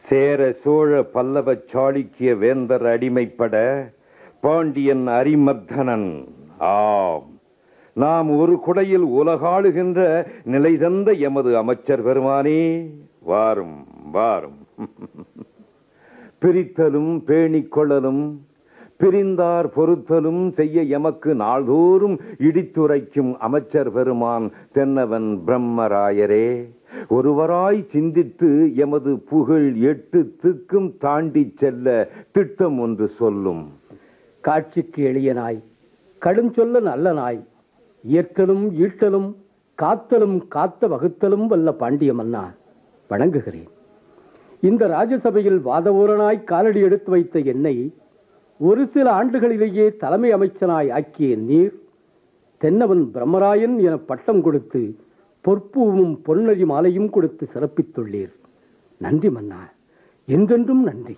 சேர சோழ பல்லவ சாளுக்கிய வேந்தர் அடிமைப்பட பாண்டியன் அரிமர்தனன் ஆம் நாம் ஒரு குடையில் உலகாளுகின்ற நிலை தந்த எமது அமைச்சர் பெருமானே வாரும் வாரும் பிரித்தலும் பேணிக் கொள்ளலும் பிரிந்தார் பொறுத்தலும் செய்ய எமக்கு நாள்தோறும் இடித்துரைக்கும் அமைச்சர் பெருமான் தென்னவன் பிரம்மராயரே ஒருவராய் சிந்தித்து எமது புகழ் எட்டு திக்கும் தாண்டிச் செல்ல திட்டம் ஒன்று சொல்லும் காட்சிக்கு எளிய நாய் கடும் சொல்ல நல்ல நாய் இயற்றலும் ஈட்டலும் காத்தலும் காத்த வகுத்தலும் வல்ல பாண்டிய மன்னா வணங்குகிறேன் இந்த ராஜசபையில் வாதவூரனாய் காலடி எடுத்து வைத்த என்னை ஒரு சில ஆண்டுகளிலேயே தலைமை அமைச்சனாய் ஆக்கிய நீர் தென்னவன் பிரம்மராயன் என பட்டம் கொடுத்து பொற்பூவும் பொன்னழி மாலையும் கொடுத்து சிறப்பித்துள்ளீர் நன்றி மன்னா என்றென்றும் நன்றி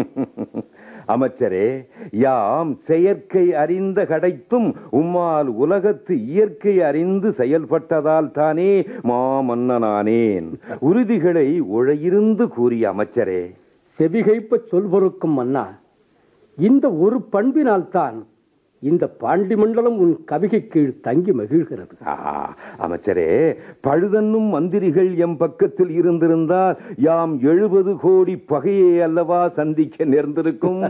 அமைச்சரே யாம் செயற்கை அறிந்த கடைத்தும் உம்மால் உலகத்து இயற்கை அறிந்து செயல்பட்டதால் தானே மாமன்னனானேன் உறுதிகளை உழையிருந்து கூறிய அமைச்சரே செவிகைப்ப சொல் பொறுக்கும் மன்னா இந்த ஒரு பண்பினால் தான் இந்த பாண்டி மண்டலம் உன் கவிகை கீழ் தங்கி மகிழ்கிறது ஆ, அமைச்சரே பழுதன்னும் மந்திரிகள் எம் பக்கத்தில் இருந்திருந்தால் யாம் எழுபது கோடி பகையை அல்லவா சந்திக்க நேர்ந்திருக்கும்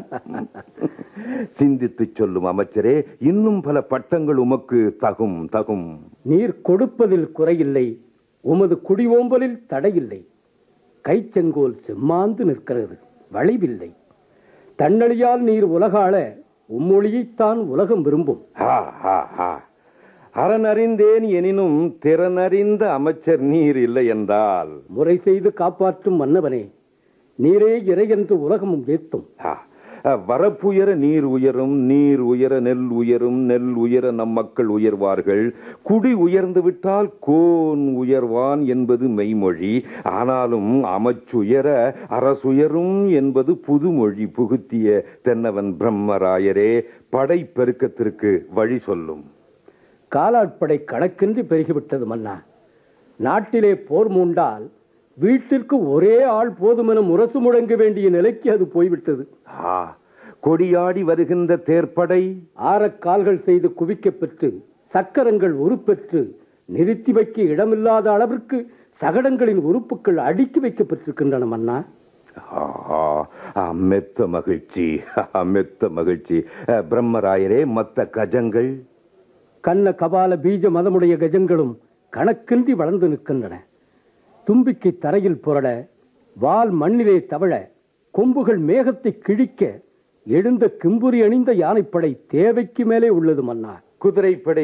சிந்தித்துச் சொல்லும் அமைச்சரே இன்னும் பல பட்டங்கள் உமக்கு தகும் தகும் நீர் கொடுப்பதில் குறையில்லை உமது குடிஓம்பலில் தடையில்லை கைச்செங்கோல் செம்மாந்து நிற்கிறது வளைவில்லை தன்னழியால் நீர் உலகாள உம்மொழியைத்தான் உலகம் விரும்பும் ஹா, ஹா, ஹா. அறனறிந்தேன் எனினும் திறனறிந்த அமைச்சர் நீர் இல்லை என்றால் முறை செய்து காப்பாற்றும் மன்னவனே நீரே இறை என்று உலகமும் ஏத்தும் ஆ, வரப்புயர நீர் உயரும் நீர் உயர நெல் உயரும் நெல் உயர நம் மக்கள் உயர்வார்கள் குடி உயர்ந்து விட்டால் கோன் உயர்வான் என்பது மெய்மொழி ஆனாலும் அமைச்சுயர அரசுயரும் என்பது புதுமொழி புகுத்திய தென்னவன் பிரம்மராயரே படை பெருக்கத்திற்கு வழி சொல்லும் காலாட்படை கணக்கின்றி பெருகிவிட்டது மன்னா நாட்டிலே போர் மூண்டால் வீட்டிற்கு ஒரே ஆள் போதுமென முரசு முழங்க வேண்டிய நிலைக்கு அது போய்விட்டது ஆ, கொடியாடி வருகின்ற தேர்ப்படை ஆரக் கால்கள் செய்து குவிக்கப் பெற்று சக்கரங்கள் உருப்பெற்று நிறுத்தி வைக்க இடமில்லாத அளவிற்கு சகடங்களின் உறுப்புகள் அடுக்கி வைக்கப்பட்டிருக்கின்றன மன்னா ஆஹா, ஆ, மெத்த மகிழ்ச்சி ஆ, மெத்த மகிழ்ச்சி அ, பிரம்மராயரே மத்த கஜங்கள் கண்ண கபால பீஜ மதமுடைய கஜங்களும் கணக்கின்றி வளர்ந்து நிற்கின்றன தும்பிக்கை தரையில் புரள வால் மண்ணிலே தவழ கொம்புகள் மேகத்தை கிழிக்க எழுந்த கிம்புரி அணிந்த யானைப்படை தேவைக்கு மேலே உள்ளது மன்னா குதிரைப்படை